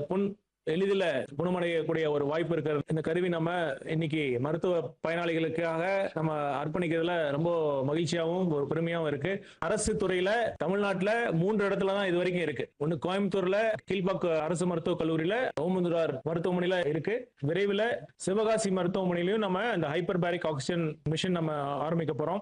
புண் எளிதில் குணமடையக்கூடிய ஒரு வாய்ப்பு இருக்கிற இந்த கருவி நம்ம இன்னைக்கு மருத்துவ பயனாளிகளுக்காக நம்ம அர்ப்பணிக்கிறதுல ரொம்ப மகிழ்ச்சியாகவும் ஒரு பெருமையாகவும் இருக்கு அரசு துறையில தமிழ்நாட்டுல மூன்று இடத்துல தான் இது வரைக்கும் இருக்கு ஒன்னு கோயம்புத்தூர்ல கீழ்பாக்கு அரசு மருத்துவக் கல்லூரியில ஓமந்துரார் மருத்துவமனையில இருக்கு விரைவில் சிவகாசி மருத்துவமனையிலும் நம்ம இந்த ஹைப்பர் பேரிக் ஆக்சிஜன் மிஷின் நம்ம ஆரம்பிக்க போறோம்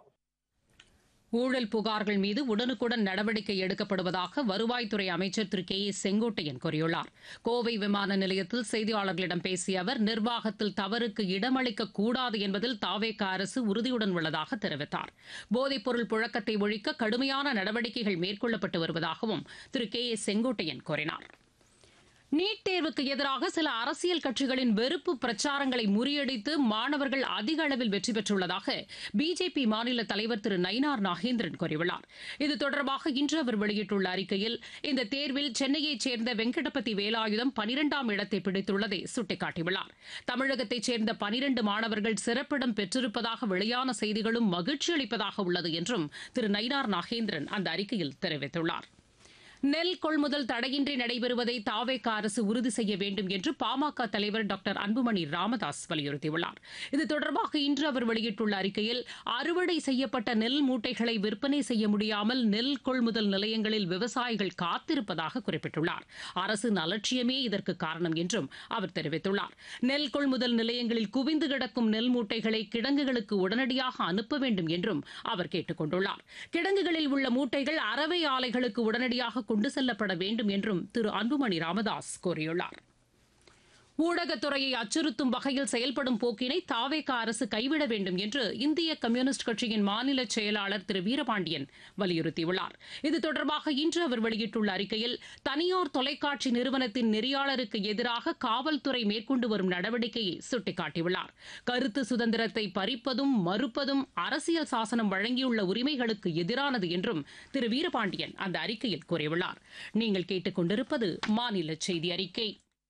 ஊழல் புகார்கள் மீது உடனுக்குடன் நடவடிக்கை எடுக்கப்படுவதாக வருவாய்த்துறை அமைச்சர் திரு கே ஏ செங்கோட்டையன் கூறியுள்ளார் கோவை விமான நிலையத்தில் செய்தியாளர்களிடம் பேசிய அவர் நிர்வாகத்தில் தவறுக்கு இடமளிக்க கூடாது என்பதில் தாவேக அரசு உறுதியுடன் உள்ளதாக தெரிவித்தார் போதைப்பொருள் புழக்கத்தை ஒழிக்க கடுமையான நடவடிக்கைகள் மேற்கொள்ளப்பட்டு வருவதாகவும் திரு கே ஏ செங்கோட்டையன் கூறினார் நீட் தேர்வுக்கு எதிராக சில அரசியல் கட்சிகளின் வெறுப்பு பிரச்சாரங்களை முறியடித்து மாணவர்கள் அதிக அளவில் வெற்றி பெற்றுள்ளதாக பிஜேபி மாநில தலைவர் திரு நயினார் நாகேந்திரன் கூறியுள்ளார் இது தொடர்பாக இன்று அவர் வெளியிட்டுள்ள அறிக்கையில் இந்த தேர்வில் சென்னையைச் சேர்ந்த வெங்கடபதி வேலாயுதம் பனிரெண்டாம் இடத்தை பிடித்துள்ளதை சுட்டிக்காட்டியுள்ளார் தமிழகத்தைச் சேர்ந்த பனிரண்டு மாணவர்கள் சிறப்பிடம் பெற்றிருப்பதாக வெளியான செய்திகளும் மகிழ்ச்சி அளிப்பதாக உள்ளது என்றும் திரு நயினார் நாகேந்திரன் அந்த அறிக்கையில் தெரிவித்துள்ளார் நெல் கொள்முதல் தடையின்றி நடைபெறுவதை தாவேக அரசு உறுதி செய்ய வேண்டும் என்று பாமக தலைவர் டாக்டர் அன்புமணி ராமதாஸ் வலியுறுத்தியுள்ளார் இது தொடர்பாக இன்று அவர் வெளியிட்டுள்ள அறிக்கையில் அறுவடை செய்யப்பட்ட நெல் மூட்டைகளை விற்பனை செய்ய முடியாமல் நெல் கொள்முதல் நிலையங்களில் விவசாயிகள் காத்திருப்பதாக குறிப்பிட்டுள்ளார் அரசின் அலட்சியமே இதற்கு காரணம் என்றும் அவர் தெரிவித்துள்ளார் நெல் கொள்முதல் நிலையங்களில் குவிந்து கிடக்கும் நெல் மூட்டைகளை கிடங்குகளுக்கு உடனடியாக அனுப்ப வேண்டும் என்றும் அவர் கேட்டுக் கொண்டுள்ளார் கிடங்குகளில் உள்ள மூட்டைகள் அறவை ஆலைகளுக்கு உடனடியாக கொண்டு செல்லப்பட வேண்டும் என்றும் திரு அன்புமணி ராமதாஸ் கூறியுள்ளார் ஊடகத்துறையை அச்சுறுத்தும் வகையில் செயல்படும் போக்கினை தாவேக அரசு கைவிட வேண்டும் என்று இந்திய கம்யூனிஸ்ட் கட்சியின் மாநில செயலாளர் திரு வீரபாண்டியன் வலியுறுத்தியுள்ளார் இது தொடர்பாக இன்று அவர் வெளியிட்டுள்ள அறிக்கையில் தனியார் தொலைக்காட்சி நிறுவனத்தின் நெறியாளருக்கு எதிராக காவல்துறை மேற்கொண்டு வரும் நடவடிக்கையை சுட்டிக்காட்டியுள்ளார் கருத்து சுதந்திரத்தை பறிப்பதும் மறுப்பதும் அரசியல் சாசனம் வழங்கியுள்ள உரிமைகளுக்கு எதிரானது என்றும் திரு வீரபாண்டியன் அந்த அறிக்கையில் கூறியுள்ளார் நீங்கள் கேட்டுக் கொண்டிருப்பது மாநில செய்தி அறிக்கை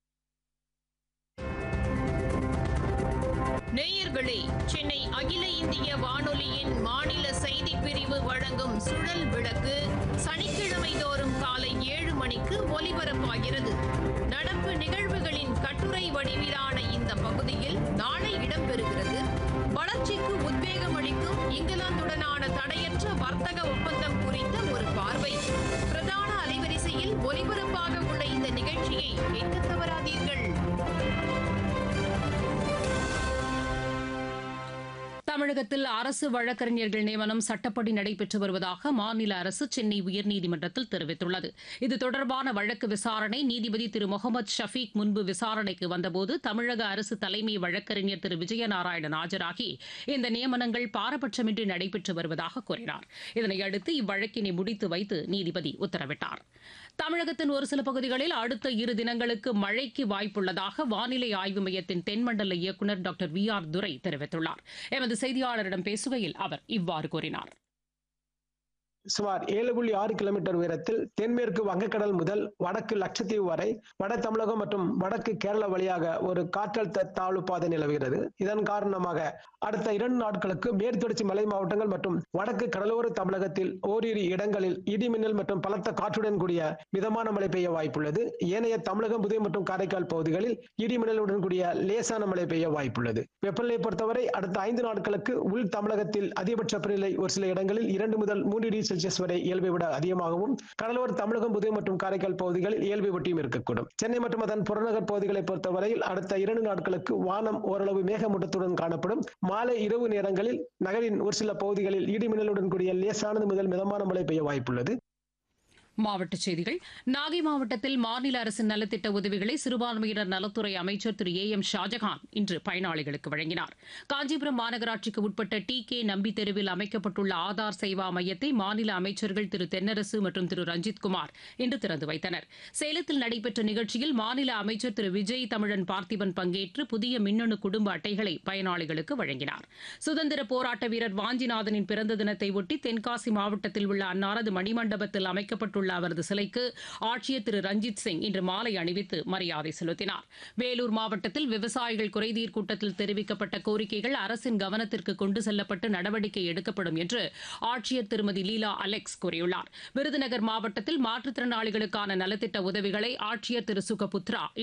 நேயர்களே சென்னை அகில இந்திய வானொலியின் மாநில செய்திப் பிரிவு வழங்கும் சுழல் விளக்கு சனிக்கிழமை தோறும் காலை ஏழு மணிக்கு ஒலிபரப்பாகிறது நடப்பு நிகழ்வுகளின் கட்டுரை வடிவிலான இந்த பகுதியில் நாளை இடம்பெறுகிறது வளர்ச்சிக்கு உத்வேகம் அளிக்கும் இங்கிலாந்துடனான தடையற்ற வர்த்தக ஒப்பந்தம் குறித்த ஒரு பார்வை பிரதான அலைவரிசையில் ஒலிபரப்பாக உள்ள இந்த நிகழ்ச்சியை கேட்க தவறாதீர்கள் தமிழகத்தில் அரசு வழக்கறிஞர்கள் நியமனம் சட்டப்படி நடைபெற்று வருவதாக மாநில அரசு சென்னை உயர்நீதிமன்றத்தில் தெரிவித்துள்ளது இது தொடர்பான வழக்கு விசாரணை நீதிபதி திரு முகமது ஷஃபீக் முன்பு விசாரணைக்கு வந்தபோது தமிழக அரசு தலைமை வழக்கறிஞர் திரு விஜயநாராயணன் ஆஜராகி இந்த நியமனங்கள் பாரபட்சமின்றி நடைபெற்று வருவதாக கூறினார் இதனையடுத்து இவ்வழக்கினை முடித்து வைத்து நீதிபதி உத்தரவிட்டார் தமிழகத்தின் ஒரு சில பகுதிகளில் அடுத்த இரு தினங்களுக்கு மழைக்கு வாய்ப்புள்ளதாக வானிலை ஆய்வு மையத்தின் தென்மண்டல இயக்குநர் டாக்டர் வி ஆர் துரை தெரிவித்துள்ளார் எமது செய்தியாளரிடம் பேசுகையில் அவர் இவ்வாறு கூறினார் சுமார் ஏழு புள்ளி ஆறு கிலோமீட்டர் உயரத்தில் தென்மேற்கு வங்கக்கடல் முதல் வடக்கு லட்சத்தீவு வரை வட தமிழகம் மற்றும் வடக்கு கேரளா வழியாக ஒரு காற்றழுத்த தாழ்வு பாதை நிலவுகிறது இதன் காரணமாக அடுத்த இரண்டு நாட்களுக்கு மேற்தொடர்ச்சி மலை மாவட்டங்கள் மற்றும் வடக்கு கடலோர தமிழகத்தில் ஓரிரு இடங்களில் இடி மின்னல் மற்றும் பலத்த காற்றுடன் கூடிய மிதமான மழை பெய்ய வாய்ப்புள்ளது ஏனைய தமிழகம் புதுவை மற்றும் காரைக்கால் பகுதிகளில் இடி மின்னலுடன் கூடிய லேசான மழை பெய்ய வாய்ப்புள்ளது வெப்பநிலை பொறுத்தவரை அடுத்த ஐந்து நாட்களுக்கு உள் தமிழகத்தில் அதிகபட்ச வெப்பநிலை ஒரு சில இடங்களில் இரண்டு முதல் மூன்று டிகிரி செல்சியஸ் வரை இயல்பை விட அதிகமாகவும் கடலோர தமிழகம் புதுவை மற்றும் காரைக்கால் பகுதிகளில் இயல்பை ஒட்டியும் இருக்கக்கூடும் சென்னை மற்றும் அதன் புறநகர் பகுதிகளை பொறுத்தவரையில் அடுத்த இரண்டு நாட்களுக்கு வானம் ஓரளவு மேகமூட்டத்துடன் காணப்படும் மாலை இரவு நேரங்களில் நகரின் ஒரு சில பகுதிகளில் இடி மின்னலுடன் கூடிய லேசானது முதல் மிதமான மழை பெய்ய வாய்ப்புள்ளது மாவட்டச் செய்திகள் நாகை மாவட்டத்தில் மாநில அரசின் நலத்திட்ட உதவிகளை சிறுபான்மையினர் நலத்துறை அமைச்சர் திரு ஏ எம் ஷாஜகான் இன்று பயனாளிகளுக்கு வழங்கினார் காஞ்சிபுரம் மாநகராட்சிக்கு உட்பட்ட டி கே நம்பி தெருவில் அமைக்கப்பட்டுள்ள ஆதார் சேவா மையத்தை மாநில அமைச்சர்கள் திரு தென்னரசு மற்றும் திரு ரஞ்சித்குமார் இன்று திறந்து வைத்தனர் சேலத்தில் நடைபெற்ற நிகழ்ச்சியில் மாநில அமைச்சர் திரு விஜய் தமிழன் பார்த்திபன் பங்கேற்று புதிய மின்னணு குடும்ப அட்டைகளை பயனாளிகளுக்கு வழங்கினார் சுதந்திர போராட்ட வீரர் வாஞ்சிநாதனின் பிறந்த தினத்தை ஒட்டி தென்காசி மாவட்டத்தில் உள்ள அன்னாரது மணிமண்டபத்தில் அமைக்கப்பட்டுள்ள உள்ள அவரது சிலைக்கு ஆட்சியர் திரு ரஞ்சித் சிங் இன்று மாலை அணிவித்து மரியாதை செலுத்தினார் வேலூர் மாவட்டத்தில் விவசாயிகள் குறைதீர் கூட்டத்தில் தெரிவிக்கப்பட்ட கோரிக்கைகள் அரசின் கவனத்திற்கு கொண்டு செல்லப்பட்டு நடவடிக்கை எடுக்கப்படும் என்று ஆட்சியர் திருமதி லீலா அலெக்ஸ் கூறியுள்ளார் விருதுநகர் மாவட்டத்தில் மாற்றுத்திறனாளிகளுக்கான நலத்திட்ட உதவிகளை ஆட்சியர் திரு சுகபுத்ரா